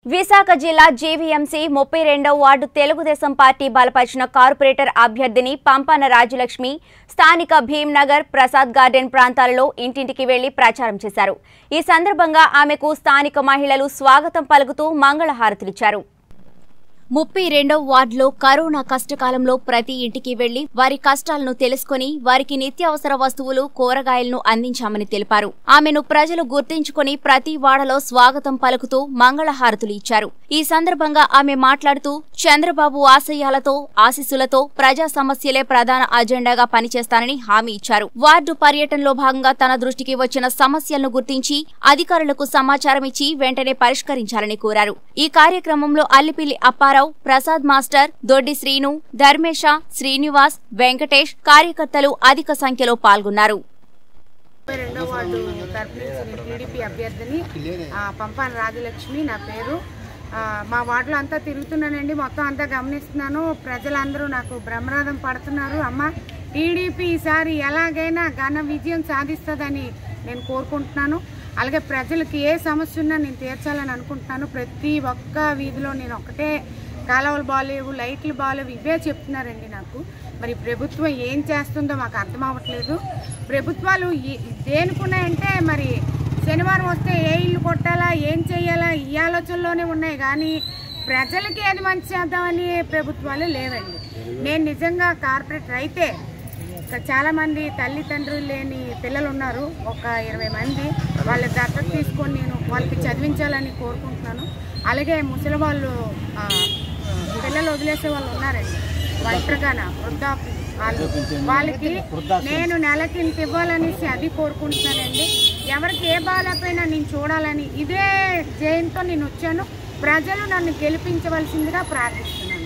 విశాఖ జిల్లా జీవీఎంసీ ముప్పై రెండవ వార్డు తెలుగుదేశం పార్టీ బలపరిచిన కార్పొరేటర్ అభ్యర్థిని పంపన రాజలక్ష్మి స్థానిక భీమ్నగర్ ప్రసాద్ గార్డెన్ ప్రాంతాలలో ఇంటింటికి వెళ్లి ప్రచారం చేశారు ఈ సందర్భంగా ఆమెకు స్థానిక మహిళలు స్వాగతం పలుకుతూ మంగళహారతులిచ్చారు ముప్పై రెండవ వార్డులో కరోనా కష్టకాలంలో ప్రతి ఇంటికి వెళ్లి వారి కష్టాలను తెలుసుకుని వారికి నిత్యావసర వస్తువులు కూరగాయలను అందించామని తెలిపారు ఆమెను ప్రజలు గుర్తించుకుని ప్రతి వాడలో స్వాగతం పలుకుతూ మంగళహారతులు ఇచ్చారు ఈ సందర్భంగా ఆమె మాట్లాడుతూ చంద్రబాబు ఆశయాలతో ఆశీస్సులతో ప్రజా సమస్యలే ప్రధాన అజెండాగా పనిచేస్తానని హామీ ఇచ్చారు వార్డు పర్యటనలో భాగంగా తన దృష్టికి వచ్చిన సమస్యలను గుర్తించి అధికారులకు సమాచారం ఇచ్చి వెంటనే పరిష్కరించాలని కోరారు ఈ కార్యక్రమంలో అల్లిపిల్లి అప్పారావు ప్రసాద్ మాస్టర్ దొడ్డి శ్రీను ధర్మేశ శ్రీనివాస్ వెంకటేష్ కార్యకర్తలు అధిక సంఖ్యలో పాల్గొన్నారు ముప్పై రెండో వార్డు తరపు నుంచి నేను టీడీపీ అభ్యర్థిని ఆ, పంపాన రాజలక్ష్మి నా పేరు ఆ, మా వార్డులో అంతా తిరుగుతున్నానండి మొత్తం అంతా గమనిస్తున్నాను ప్రజలందరూ నాకు బ్రహ్మనాథం పడుతున్నారు అమ్మ టీడీపీ ఈసారి ఎలాగైనా ఘన విజయం సాధిస్తుందని నేను కోరుకుంటున్నాను అలాగే ప్రజలకి ఏ సమస్య ఉన్నా నేను తీర్చాలని అనుకుంటున్నాను ప్రతి ఒక్క వీధిలో నేను ఒకటే కాలువలు బాగాలేవు లైట్లు బాగాలేవు ఇవే చెప్తున్నారండి నాకు మరి ప్రభుత్వం ఏం చేస్తుందో మాకు అర్థం అవ్వట్లేదు ప్రభుత్వాలు ఏ- దేనికున్నాయంటే మరి శనివారం వస్తే ఏ ఇల్లు కొట్టాలా ఏం చేయాలా ఈ ఆలోచనలోనే ఉన్నాయి కానీ ప్రజలకి ఏది మంచి చేద్దామని ప్రభుత్వాలు లేవండి నేను నిజంగా కార్పొరేటర్ అయితే ఇక్కడ చాలా మంది తల్లిదండ్రులు లేని పిల్లలు ఉన్నారు ఒక ఇరవై మంది వాళ్ళ దత్తత తీసుకొని నేను వాళ్ళకి చదివించాలని కోరుకుంటున్నాను అలాగే ముసలి వాళ్ళు ఆ, పిల్లలు వదిలేసే వాళ్ళు ఉన్నారండి ఒంటరిగాన వృద్ధాప్య వాళ్ళు వాళ్ళకి నేను నెలకి ఇంత ఇవ్వాలనేసి అది కోరుకుంటున్నానండి ఎవరికి ఏ బాగాలేకపోయినా నేను చూడాలని ఇదే జయంతో నేను వచ్చాను ప్రజలు నన్ను గెలిపించవలసిందిగా ప్రార్థిస్తున్నాను